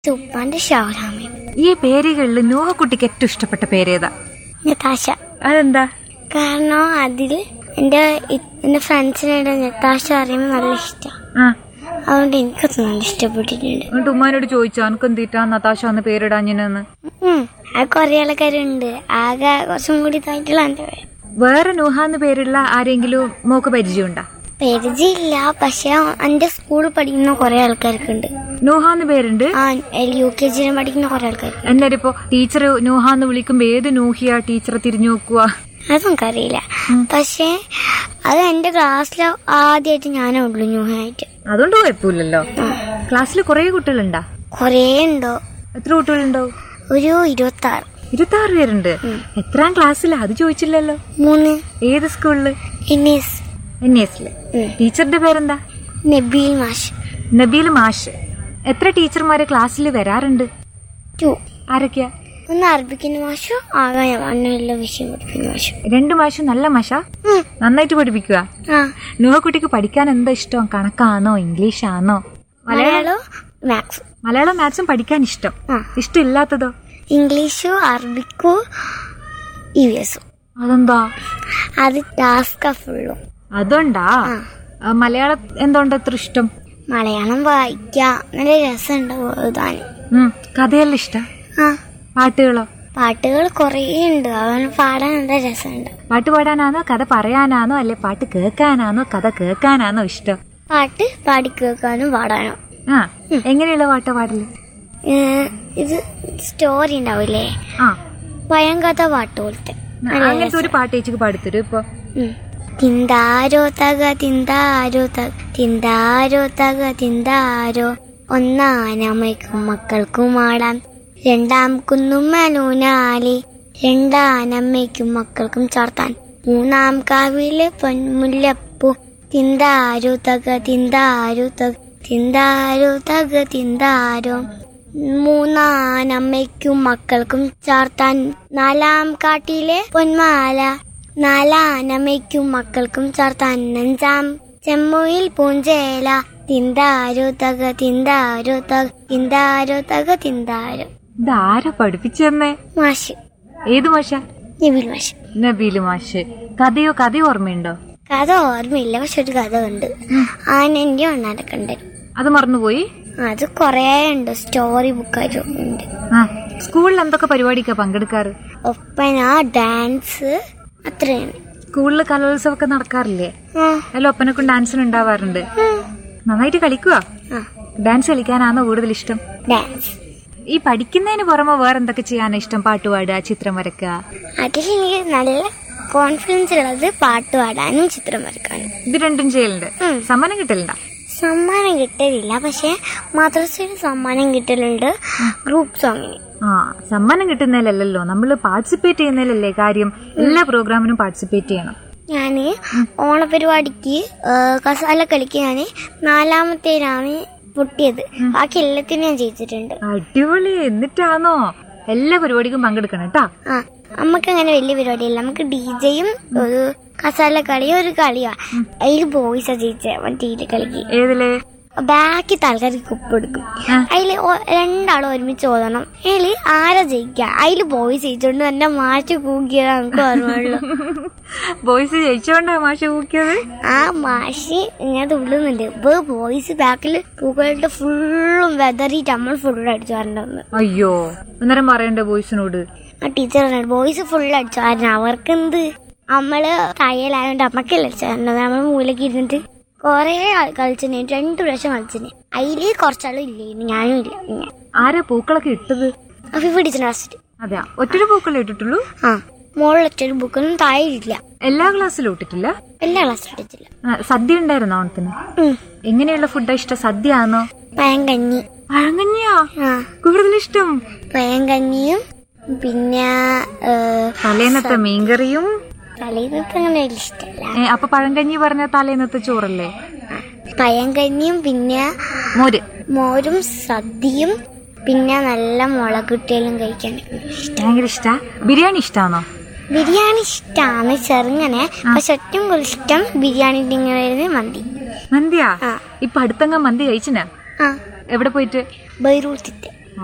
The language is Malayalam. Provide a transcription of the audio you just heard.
ഉപ്പാന്റെ ഷാവലാമയും ഈ പേരുകളിൽ നോഹക്കുട്ടിക്ക് ഏറ്റവും ഇഷ്ടപ്പെട്ട പേരേതാ നത്താശ അതെന്താ കാരണം അതിൽ എൻ്റെ ഇ- എൻ്റെ ഫ്രണ്ട്സിനായിട്ട് നത്താശ അറിയുമ്പോൾ നല്ല ഇഷ്ടം ആ അതുകൊണ്ട് എനിക്കത് നല്ല ഇഷ്ടപ്പെട്ടിട്ടുണ്ട് എന്നിട്ട് ഉമ്മാനോട് ചോദിച്ചോ എനിക്ക് എന്തിട്ടാ നതാശ എന്ന് പേരിടാഞ്ഞെന്ന് ഉം. ആ കുറേ ആൾക്കാരുണ്ട് ആകെ കുറച്ചും കൂടി ഇതായിട്ടുള്ള എൻ്റെ പേര് വേറെ നൂഹ എന്ന് പേരുള്ള ആരെങ്കിലും മോക്ക് പരിചയമുണ്ടാ പരിചയമില്ല പക്ഷെ എൻ്റെ സ്കൂളിൽ പഠിക്കുന്ന കുറേ ആൾക്കാർക്കുണ്ട് നൂഹ എന്ന് പേരുണ്ട് ആ യു കെ ജിയിലും പഠിക്കുന്ന കുറേ ആൾക്കാർ എന്നാലും ഇപ്പൊ ടീച്ചർ നൂഹ എന്ന് വിളിക്കുമ്പോ ഏത് നൂഹിയാ ടീച്ചറെ തിരിഞ്ഞു നോക്കുക അത് നമുക്കറിയില്ല പക്ഷേ അത് എൻ്റെ ക്ലാസ്സിൽ ആദ്യമായിട്ട് ഞാനേ ഉള്ളൂ ന്യൂഹായിട്ട് അതുകൊണ്ട് കുഴപ്പമില്ലല്ലോ ക്ലാസ്സിൽ കുറെ കുട്ടികളുണ്ടാ കുറേ ഉണ്ടോ എത്ര കുട്ടികളുണ്ടാവും ഒരു ഇരുപത്തി ആറ് ഇരുപത്തി ആറ് പേരുണ്ട് എത്രാം ക്ലാസ്സിലാ അത് ചോദിച്ചില്ലല്ലോ മൂന്ന് ഏത് സ്കൂളില് ഇനീസ് എൻ എസില് ടീച്ചറുടെ പേരെന്താ നബീൽ മാഷ് നബീൽ മാഷ് എത്ര ടീച്ചർമാര് ക്ലാസ്സിൽ വരാറുണ്ട് ടു ആരൊക്കെയാ ഒന്ന് അറബിക്കിന് മാഷോ ആകെ അണ്ണയുള്ള വിഷയം പഠിക്കുന്ന മാഷോ രണ്ട് മാഷും നല്ല മാഷ ഉം. നന്നായിട്ട് പഠിപ്പിക്കുക ആ നൂഹക്കുട്ടിക്ക് പഠിക്കാൻ എന്താ ഇഷ്ടം കണക്കാണോ ഇംഗ്ലീഷാണോ മലയാളോ മാത്സ് മലയാളം മാത്സും പഠിക്കാൻ ഇഷ്ടം ആ ഇഷ്ടമില്ലാത്തതോ ഇംഗ്ലീഷോ അറബിക്കോ ഇ വി എസും അതെന്താ അത് ടാസ്കാ ഫുള്ളും അതുകൊണ്ടാ ആ. ആ, മലയാളം എന്തുകൊണ്ട് അത്ര ഇഷ്ടം മലയാളം വായിക്കാം നല്ല രസമുണ്ടാവും എഴുതാൻ ഉം, കഥയെല്ലാം ഇഷ്ട ആ പാട്ടുകളോ പാട്ടുകൾ കുറേ ഉണ്ട് അവന് പാടാൻ നല്ല രസമുണ്ട് പാട്ട് പാടാനാണോ കഥ പറയാനാണോ അല്ലെ പാട്ട് കേൾക്കാനാണോ കഥ കേൾക്കാനാണോ ഇഷ്ടം പാട്ട് പാടി കേൾക്കാനും പാടാനും ആ എങ്ങനെയുള്ള പാട്ട് പാടല് ഏ, ഇത് സ്റ്റോറി ഉണ്ടാവില്ലേ ആ പഴം കഥ പാട്ട് പോലത്തെ നല്ല അങ്ങനത്തെ ഒരു പാട്ട് ചേച്ചിക്ക് പാടിത്തരും ഇപ്പൊ ഉം. തിന്താരോ തക തിന്താരോ തക തിന്താരോ തക തിന്താരോ ഒന്നാനമ്മയ്ക്കും മക്കൾക്കും ആടാം രണ്ടാം കുന്നും മനൂനാലി രണ്ടാനമ്മയ്ക്കും മക്കൾക്കും ചാർത്താൻ മൂന്നാം കാവിലെ പൊന്മുല്ലപ്പൂ തിന്താരോ തക തിന്താരോ തക തിന്താരോ തക തിന്താരോ മൂന്നാനമ്മയ്ക്കും മക്കൾക്കും ചാർത്താൻ നാലാം കാട്ടിലെ പൊന്മാല നാലാനമ്മയ്ക്കും മക്കൾക്കും ചാർത്താൻ അഞ്ചാം ചെമ്മൊയിൽ പൂഞ്ചേല തിന്താരോ തക തിന്താരോ തക തിന്താരോ തക തിന്താരോ ഇതാരാ പഠിപ്പിച്ചെന്നേ മാഷ് ഏത് മാഷ നബിൽ മാഷ് നബീല് മാഷ് കഥയോ കഥയോ ഓർമ്മയുണ്ടോ കഥ ഓർമ്മയില്ല പക്ഷെ ഒരു കഥ ഉണ്ട് ആനന്റെ ഒന്നാടൊക്കെ ഉണ്ട് അത് മറന്നുപോയി അത് കുറേ ഉണ്ട് സ്റ്റോറി ബുക്കായിട്ടും ഉണ്ട് ആ സ്കൂളിൽ എന്തൊക്കെ പരിപാടിക്കാ പങ്കെടുക്കാറ് ഒപ്പന ഡാൻസ് അത്രയാണ് സ്കൂളിൽ കലോത്സവമൊക്കെ നടക്കാറില്ലേ ആ അല്ല ഒപ്പനക്കും ഡാൻസിനും ഉണ്ടാവാറുണ്ട് ഉം. നന്നായിട്ട് കളിക്കുക ആ ഡാൻസ് കളിക്കാനാണോ കൂടുതൽ ഇഷ്ടം ഡാൻസ് ഈ പഠിക്കുന്നതിന് പുറമെ വേറെ എന്തൊക്കെ ചെയ്യാനാ ഇഷ്ടം പാട്ട് പാടുക ചിത്രം വരക്കുക അതിൽ എനിക്ക് നല്ല കോൺഫിഡൻസ് ഉള്ളത് പാട്ട് പാടാനും ചിത്രം വരക്കാനും ഇത് രണ്ടും ചെയ്യലുണ്ട് ഉം. സമ്മാനം കിട്ടലുണ്ടാ സമ്മാനം കിട്ടലില്ല പക്ഷെ മദ്രസയിൽ സമ്മാനം കിട്ടലുണ്ട് ഗ്രൂപ്പ് സോങ്ങിന് ആ സമ്മാനം കിട്ടുന്നതിലല്ലല്ലോ നമ്മൾ പാർട്ടിസിപ്പേറ്റ് ചെയ്യുന്നതിലല്ലേ കാര്യം എല്ലാ പ്രോഗ്രാമിനും പാർട്ടിസിപ്പേറ്റ് ചെയ്യണം ഞാന് ഓണപരിപാടിക്ക് ആ, കസാല കളിക്ക് ഞാന് നാലാമത്തേലാണ് പൊട്ടിയത് ബാക്കി എല്ലാത്തിനും ഞാൻ ജയിച്ചിട്ടുണ്ട് അടിപൊളി എന്നിട്ടാണോ എല്ലാ പരിപാടിക്കും പങ്കെടുക്കണം കേട്ടാ ആ നമുക്ക് അങ്ങനെ വലിയ പരിപാടിയല്ല നമുക്ക് ഡി ജെയും ഒരു കസാല കളിയും ഒരു കളിയാ അതിൽ ബോയ്സാ ജയിച്ചേ മറ്റേ കളിക്ക് ഏതില് ബാക്കി ആൾക്കാർക്ക് കുപ്പെടുക്കും ആ. അതില് ഒ- രണ്ടാളും ഒരുമിച്ച് ഓതണം അതില് ആരാ ജയിക്കുക അതില് ബോയ്സ് ജയിച്ചോണ്ട് എന്റെ മാറ്റി കൂക്കിയത് നമുക്ക് ഓർമ്മയുള്ളൂ ബോയ്സ് ജയിച്ചോണ്ടാ മാഷ ഊക്കിയത് ആ മാഷി ഇങ്ങനെ തുള്ളുന്നുണ്ട് ഇപ്പൊ ബോയ്സ് ബാക്കിൽ പൂക്കളിട്ട് ഫുള്ളും വെതറിയിട്ട് നമ്മൾ ഫുള്ള് അടിച്ചു വരണ്ടെന്ന് അയ്യോ അന്നേരം പറയണ്ടേ ബോയ്സിനോട് ആ ടീച്ചർ പറഞ്ഞു ബോയ്സ് ഫുള്ള് അടിച്ചു വരണം അവർക്ക് എന്ത് നമ്മള് തയ്യലായോണ്ട് അമ്മക്കല്ല അടിച്ചു വരണ്ടത് നമ്മൾ മൂലക്ക് ഇരുന്നിട്ട് കൊറേ ആൾ കളിച്ചിന് രണ്ടു പ്രാവശ്യം കളിച്ചിന് അതില് കുറച്ചാളും ഇല്ലേന് ഞാനും ഇല്ല പിന്നെ ആരാ പൂക്കളൊക്കെ ഇട്ടത് അഫിഫ് ടീച്ചർ ലാസ്റ്റ് അതെയാ ഒറ്റൊരു പൂക്കളെ ഇട്ടിട്ടുള്ളൂ ആ മുകളിലൊറ്റൊരു ബുക്കൊന്നും താഴെ ഇല്ല എല്ലാ ക്ലാസ്സിലും ഇട്ടിട്ടില്ല എല്ലാ ക്ലാസ്സിലും ഇട്ടില്ല ആ, സദ്യ ഉണ്ടായിരുന്നോ ഓണത്തിന് ഉം. എങ്ങനെയുള്ള ഫുഡാ ഇഷ്ടം സദ്യ ആണോ പയങ്കഞ്ഞി പഴങ്കഞ്ഞിയാ ആ കൂടുതൽ ഇഷ്ടം പയങ്കഞ്ഞിയും പിന്നെ തലേന്നത്തെ മീൻകറിയും തലേന്നത്തെ അങ്ങനെ വലിയ ഇഷ്ടമല്ല ഏ, അപ്പൊ പഴങ്കഞ്ഞി പറഞ്ഞ തലേന്നത്തെ ചോറല്ലേ പയങ്കഞ്ഞിയും പിന്നെ മോര് മോരും സദ്യയും പിന്നെ നല്ല മുളകിട്ടലും കഴിക്കാൻ ഭയങ്കര ഇഷ്ടാ ബിരിയാണി ഇഷ്ടാണോ ബിരിയാണി ഇഷ്ടമാണ് ചെറുങ്ങനെ പക്ഷെ ഏറ്റവും കൂടുതൽ ഇഷ്ടം ബിരിയാണി ഇങ്ങനെ മന്തി മന്തിയാ ആ. ഇപ്പൊ അടുത്തങ്ങ മന്തി കഴിച്ചിനാ ആ എവിടെ പോയിട്ട് ബൈറൂത്തിത്തെ